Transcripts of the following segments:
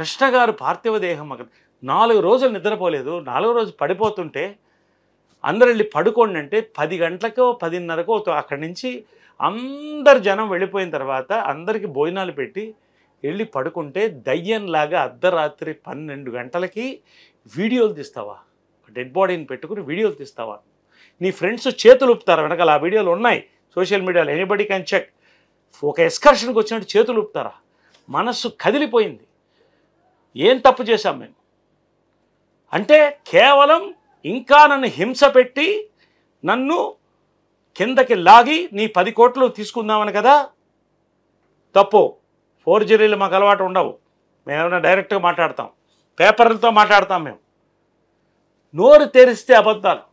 కృష్ణ గారు పార్థివ దేహం అక్కడ నాలుగు రోజులు నిద్రపోలేదు నాలుగో రోజు పడిపోతుంటే అందరు వెళ్ళి పడుకోండి అంటే పది గంటలకో పదిన్నరకో తో- అక్కడి నుంచి అందరు జనం వెళ్ళిపోయిన తర్వాత అందరికి భోజనాలు పెట్టి వెళ్ళి పడుకుంటే దయ్యంలాగా అర్ధరాత్రి పన్నెండు గంటలకి వీడియోలు తీస్తావా డెడ్ బాడీని పెట్టుకుని వీడియోలు తీస్తావా నీ ఫ్రెండ్స్ చేతులు ఊపుతారు వెనకాల ఆ వీడియోలు ఉన్నాయి సోషల్ మీడియాలో ఎనీబడి క్యాన్ చెక్ ఒక ఎస్కర్షన్కి వచ్చినట్టు చేతులు ఊపుతారా మనస్సు కదిలిపోయింది ఏం తప్పు చేశాం మేము అంటే కేవలం ఇంకా నన్ను హింస పెట్టి నన్ను కిందకి లాగి నీ పది కోట్లు తీసుకుందామని కదా తప్పు ఫోర్జరీలు మాకు అలవాటు ఉండవు మేము ఏమైనా డైరెక్ట్గా మాట్లాడతాం పేపర్లతో మాట్లాడతాం మేము నోరు తెరిస్తే అబద్ధాలు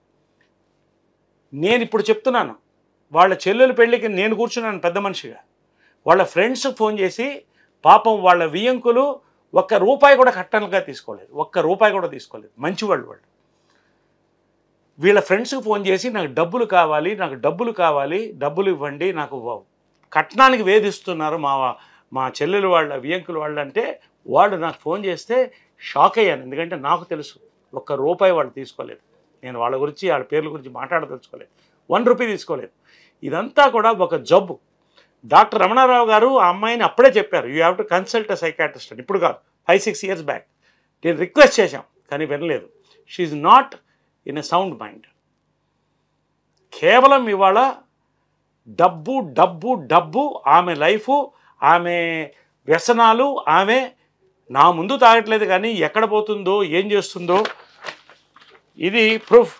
నేను ఇప్పుడు చెప్తున్నాను వాళ్ళ చెల్లెల పెళ్ళికి నేను కూర్చున్నాను పెద్ద మనిషిగా వాళ్ళ ఫ్రెండ్స్ ఫోన్ చేసి పాపం వాళ్ళ వియంకులు ఒక్క రూపాయి కూడా కట్టనలుగా తీసుకోలేదు ఒక్క రూపాయి కూడా తీసుకోలేదు మంచివాళ్ళు వాళ్ళు వీళ్ళ ఫ్రెండ్స్కి ఫోన్ చేసి నాకు డబ్బులు కావాలి నాకు డబ్బులు కావాలి డబ్బులు ఇవ్వండి నాకు వ- కట్నానికి వేధిస్తున్నారు మా మా చెల్లెలు వాళ్ళ వియంకులు వాళ్ళు అంటే వాళ్ళు నాకు ఫోన్ చేస్తే షాక్ అయ్యాను ఎందుకంటే నాకు తెలుసు ఒక్క రూపాయి వాళ్ళు తీసుకోలేదు నేను వాళ్ళ గురించి వాళ్ళ పేర్ల గురించి మాట్లాడదలుచుకోలేదు వన్ రూపీ తీసుకోలేదు ఇదంతా కూడా ఒక జబ్బు డాక్టర్ రమణారావు గారు ఆ అమ్మాయిని అప్పుడే చెప్పారు you have to consult a psychiatrist అని ఇప్పుడు కాదు ఫైవ్ సిక్స్ ఇయర్స్ బ్యాక్ నేను రిక్వెస్ట్ చేశాం కానీ వినలేదు she's not in a sound mind కేవలం ఇవాళ డబ్బు డబ్బు డబ్బు ఆమె లైఫ్ ఆమె వ్యసనాలు ఆమె నా ముందు తాగట్లేదు కానీ ఎక్కడ పోతుందో ఏం చేస్తుందో ఇది ప్రూఫ్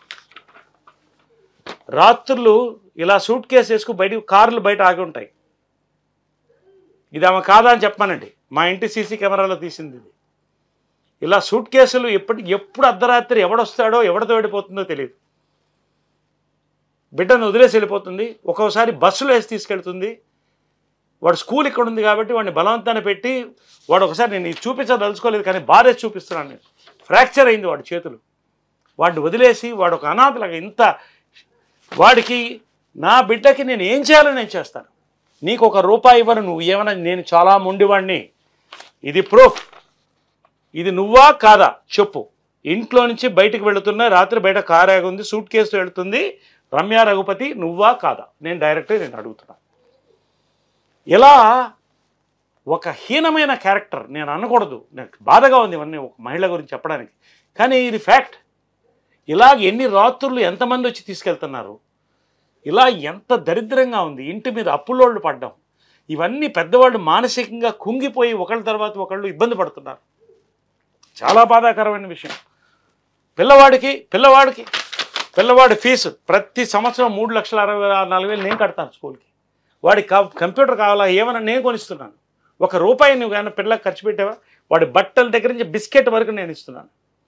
రాత్రులు ఇలా సూట్ కేసు వేసుకు బయట కార్లు బయట ఆగి ఉంటాయి ఇది ఆమె కాదా అని చెప్పానండి మా ఇంటి సీసీ కెమెరాలో తీసింది ఇది ఇలా సూట్ కేసులు ఎప్పటి ఎప్పుడు అర్ధరాత్రి ఎవడొస్తాడో ఎవడితో వెళ్ళిపోతుందో తెలియదు బిడ్డను వదిలేసి వెళ్ళిపోతుంది ఒక్కోసారి బస్సులో వేసి తీసుకెళ్తుంది వాడు స్కూల్ ఇక్కడ ఉంది కాబట్టి వాడిని బలవంతాన్ని పెట్టి వాడు ఒకసారి నేను ఇది చూపించదలుచుకోలేదు కానీ బాధేసి చూపిస్తున్నాను నేను ఫ్రాక్చర్ అయింది వాడి చేతులు వాడిని వదిలేసి వాడు ఒక అనాథలాగా ఇంత వాడికి నా బిడ్డకి నేను ఏం చేయాలో నేను చేస్తాను నీకు ఒక రూపాయి ఇవ్వను నువ్వు ఏమన్నా నేను చాలా మొండివాడిని ఇది ప్రూఫ్ ఇది నువ్వా కాదా చెప్పు ఇంట్లో నుంచి బయటికి వెళుతున్నా రాత్రి బయట కారు ఆగి ఉంది సూట్ కేసు వెళుతుంది రమ్య రఘుపతి నువ్వా కాదా నేను డైరెక్ట్గా నేను అడుగుతున్నా ఇలా ఒక హీనమైన క్యారెక్టర్ నేను అనకూడదు నాకు బాధగా ఉంది ఇవన్నీ ఒక మహిళ గురించి చెప్పడానికి కానీ ఇది ఫ్యాక్ట్ ఇలాగ ఎన్ని రాత్రులు ఎంతమంది వచ్చి తీసుకెళ్తున్నారు ఇలా ఎంత దరిద్రంగా ఉంది ఇంటి మీద అప్పులోళ్ళు పడ్డం ఇవన్నీ పెద్దవాళ్ళు మానసికంగా కుంగిపోయి ఒకళ్ళ తర్వాత ఒకళ్ళు ఇబ్బంది పడుతున్నారు చాలా బాధాకరమైన విషయం పిల్లవాడికి పిల్లవాడికి పిల్లవాడి ఫీజు ప్రతి సంవత్సరం మూడు లక్షల అరవై నాలుగు వేలు నేను కడతాను స్కూల్కి వాడికి కా- కంప్యూటర్ కావాలా ఏమన్నా నేను కొనిస్తున్నాను ఒక రూపాయి నువ్వు కానీ పిల్లలకు ఖర్చు పెట్టావా వాడి బట్టల దగ్గర నుంచి బిస్కెట్ వరకు నేను ఇస్తున్నాను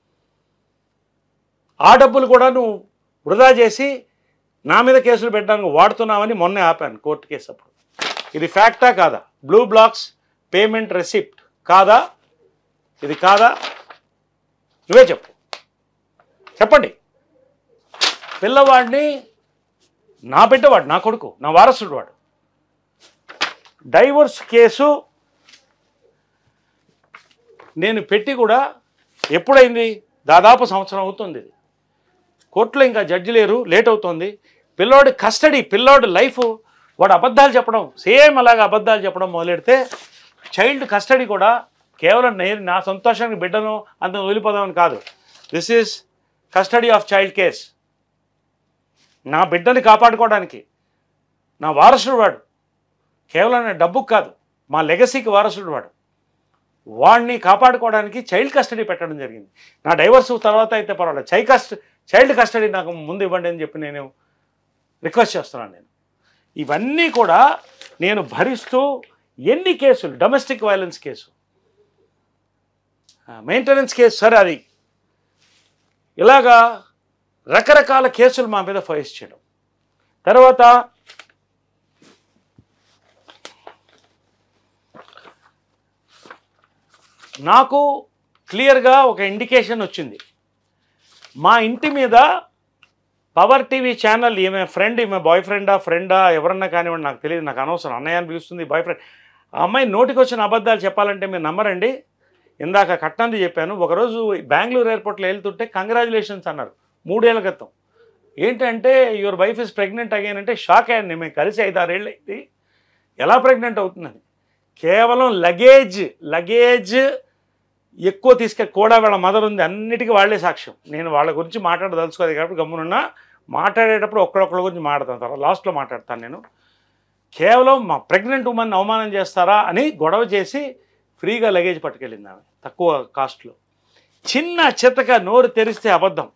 ఆ డబ్బులు కూడా నువ్వు వృధా చేసి నా మీద కేసులు పెట్టడానికి వాడుతున్నావని మొన్నే ఆపాను కోర్టు కేసు అప్పుడు ఇది ఫ్యాక్టా కాదా బ్లూ బ్లాక్స్ పేమెంట్ రెసిప్ట్ కాదా ఇది కాదా నువ్వే చెప్పు చెప్పండి పిల్లవాడిని నా బిడ్డవాడు నా కొడుకు నా వారసుడు వాడు డైవర్స్ కేసు నేను పెట్టి కూడా ఎప్పుడైంది దాదాపు సంవత్సరం అవుతుంది ఇది కోర్టులో ఇంకా జడ్జి లేరు లేట్ అవుతుంది పిల్లోడి కస్టడీ పిల్లోడి లైఫ్ వాడు అబద్ధాలు చెప్పడం సేమ్ అలాగా అబద్ధాలు చెప్పడం మొదలెడితే చైల్డ్ కస్టడీ కూడా కేవలం నేను నా సంతోషానికి బిడ్డను అంత వదిలిపోదామని కాదు this is custody of child case నా బిడ్డని కాపాడుకోవడానికి నా వారసుడు వాడు కేవలం నా డబ్బుకు కాదు మా లెగసీకి వారసుడు వాడు వాడిని కాపాడుకోవడానికి చైల్డ్ కస్టడీ పెట్టడం జరిగింది నా డైవర్స్ తర్వాత అయితే పర్వాలేదు చైల్డ్ కస్ట్ చైల్డ్ కస్టడీ నాకు ముందు ఇవ్వండి అని చెప్పి నేను రిక్వెస్ట్ చేస్తున్నాను నేను ఇవన్నీ కూడా నేను భరిస్తూ ఎన్ని కేసులు domestic violence case maintenance case సరే అది ఇలాగా రకరకాల కేసులు మా మీద ఫైస్ చేయడం తర్వాత నాకు క్లియర్గా ఒక ఇండికేషన్ వచ్చింది మా ఇంటి మీద పవర్ టీవీ ఛానల్ ఈమె ఫ్రెండ్ ఈమె బాయ్ ఫ్రెండా ఫ్రెండా ఎవరన్నా కానివ్వండి నాకు తెలియదు నాకు అనవసరం అన్నయ్య అని పిలుస్తుంది బాయ్ ఫ్రెండ్ ఆ అమ్మాయి నోటికి వచ్చిన అబద్ధాలు చెప్పాలంటే మీరు నమ్మరండి ఇందాక కట్నంది చెప్పాను ఒకరోజు బెంగళూరు ఎయిర్పోర్ట్లో వెళ్తుంటే కంగ్రాచులేషన్స్ అన్నారు మూడేళ్ల క్రితం ఏంటంటే యువర్ వైఫ్ ఇస్ ప్రెగ్నెంట్ అయ్యాను అంటే షాక్ అయ్యాను నేను. మేము కలిసి ఐదు ఆరేళ్ళు అయింది ఎలా ప్రెగ్నెంట్ అవుతుందని కేవలం లగేజ్ లగేజ్ ఎక్కువ తీసుకె కూడా వాళ్ళ మదర్ ఉంది అన్నిటికీ వాళ్ళే సాక్ష్యం నేను వాళ్ళ గురించి మాట్లాడదలుచుకోదు కాబట్టి గమ్మునున్నా మాట్లాడేటప్పుడు ఒక్కడొక్కడి గురించి మాట్లాడతాను తర్వాత లాస్ట్లో మాట్లాడతాను నేను కేవలం మా ప్రెగ్నెంట్ ఉమెన్ అవమానం చేస్తారా అని గొడవ చేసి ఫ్రీగా లగేజ్ పట్టుకెళ్ళింది ఆమె తక్కువ కాస్ట్లో చిన్న చిత్తక నోరు తెరిస్తే అబద్ధం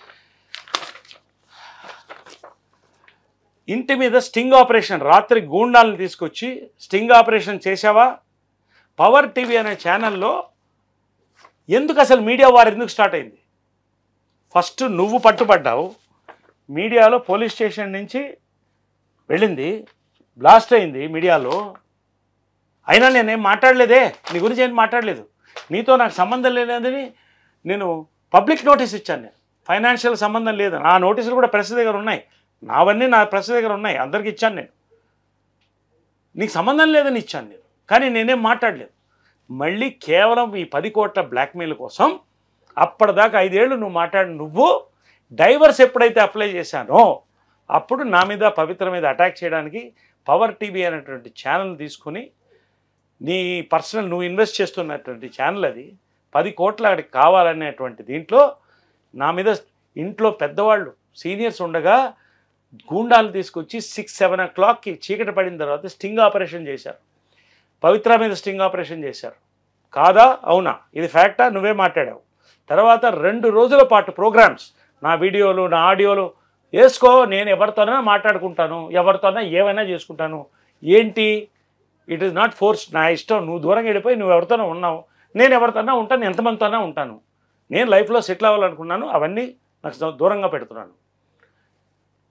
ఇంటి మీద స్టింగ్ ఆపరేషన్ రాత్రి గూండాలను తీసుకొచ్చి స్టింగ్ ఆపరేషన్ చేసావా పవర్ టీవీ అనే ఛానల్లో ఎందుకు అసలు మీడియా వారు ఎందుకు స్టార్ట్ అయింది ఫస్ట్ నువ్వు పట్టుబడ్డావు మీడియాలో పోలీస్ స్టేషన్ నుంచి వెళ్ళింది బ్లాస్ట్ అయింది మీడియాలో అయినా నేనేం మాట్లాడలేదే నీ గురించి ఏం మాట్లాడలేదు నీతో నాకు సంబంధం లేదని నేను పబ్లిక్ నోటీస్ ఇచ్చాను నేను ఫైనాన్షియల్ సంబంధం లేదు నా నోటీసులు కూడా ప్రెస్ దగ్గర ఉన్నాయి నావన్నీ నా ప్రెస్ దగ్గర ఉన్నాయి అందరికి ఇచ్చాను నేను నీకు సంబంధం లేదని ఇచ్చాను నేను కానీ నేనేం మాట్లాడలేదు మళ్ళీ కేవలం ఈ పది కోట్ల బ్లాక్మెయిల్ కోసం అప్పటిదాకా ఐదేళ్ళు నువ్వు మాట్లాడి నువ్వు డైవర్స్ ఎప్పుడైతే అప్లై చేశానో అప్పుడు నా మీద పవిత్ర మీద అటాక్ చేయడానికి పవర్ టీవీ అనేటువంటి ఛానల్ తీసుకుని నీ పర్సనల్ నువ్వు ఇన్వెస్ట్ చేస్తున్నటువంటి ఛానల్ అది పది కోట్ల అక్కడికి కావాలనేటువంటి దీంట్లో నా మీద ఇంట్లో పెద్దవాళ్ళు సీనియర్స్ ఉండగా గూండాలు తీసుకొచ్చి సిక్స్ సెవెన్ ఓ క్లాక్కి చీకటి పడిన తర్వాత స్టింగ్ ఆపరేషన్ చేశారు పవిత్ర మీద స్టింగ్ ఆపరేషన్ చేశారు కాదా అవునా ఇది ఫ్యాక్టా నువ్వే మాట్లాడావు తర్వాత రెండు రోజుల పాటు ప్రోగ్రామ్స్ నా వీడియోలు నా ఆడియోలు వేసుకో నేను ఎవరితోనైనా మాట్లాడుకుంటాను ఎవరితోనైనా ఏమైనా చేసుకుంటాను ఏంటి ఇట్ ఈస్ నాట్ ఫోర్స్ నా ఇష్టం నువ్వు దూరంగా వెళ్ళిపోయి నువ్వు ఎవరితోనో ఉన్నావు నేను ఎవరితోనైనా ఉంటాను ఎంతమందితోనైనా ఉంటాను నేను లైఫ్లో సెటిల్ అవ్వాలనుకున్నాను అవన్నీ నాకు దూరంగా పెడుతున్నాను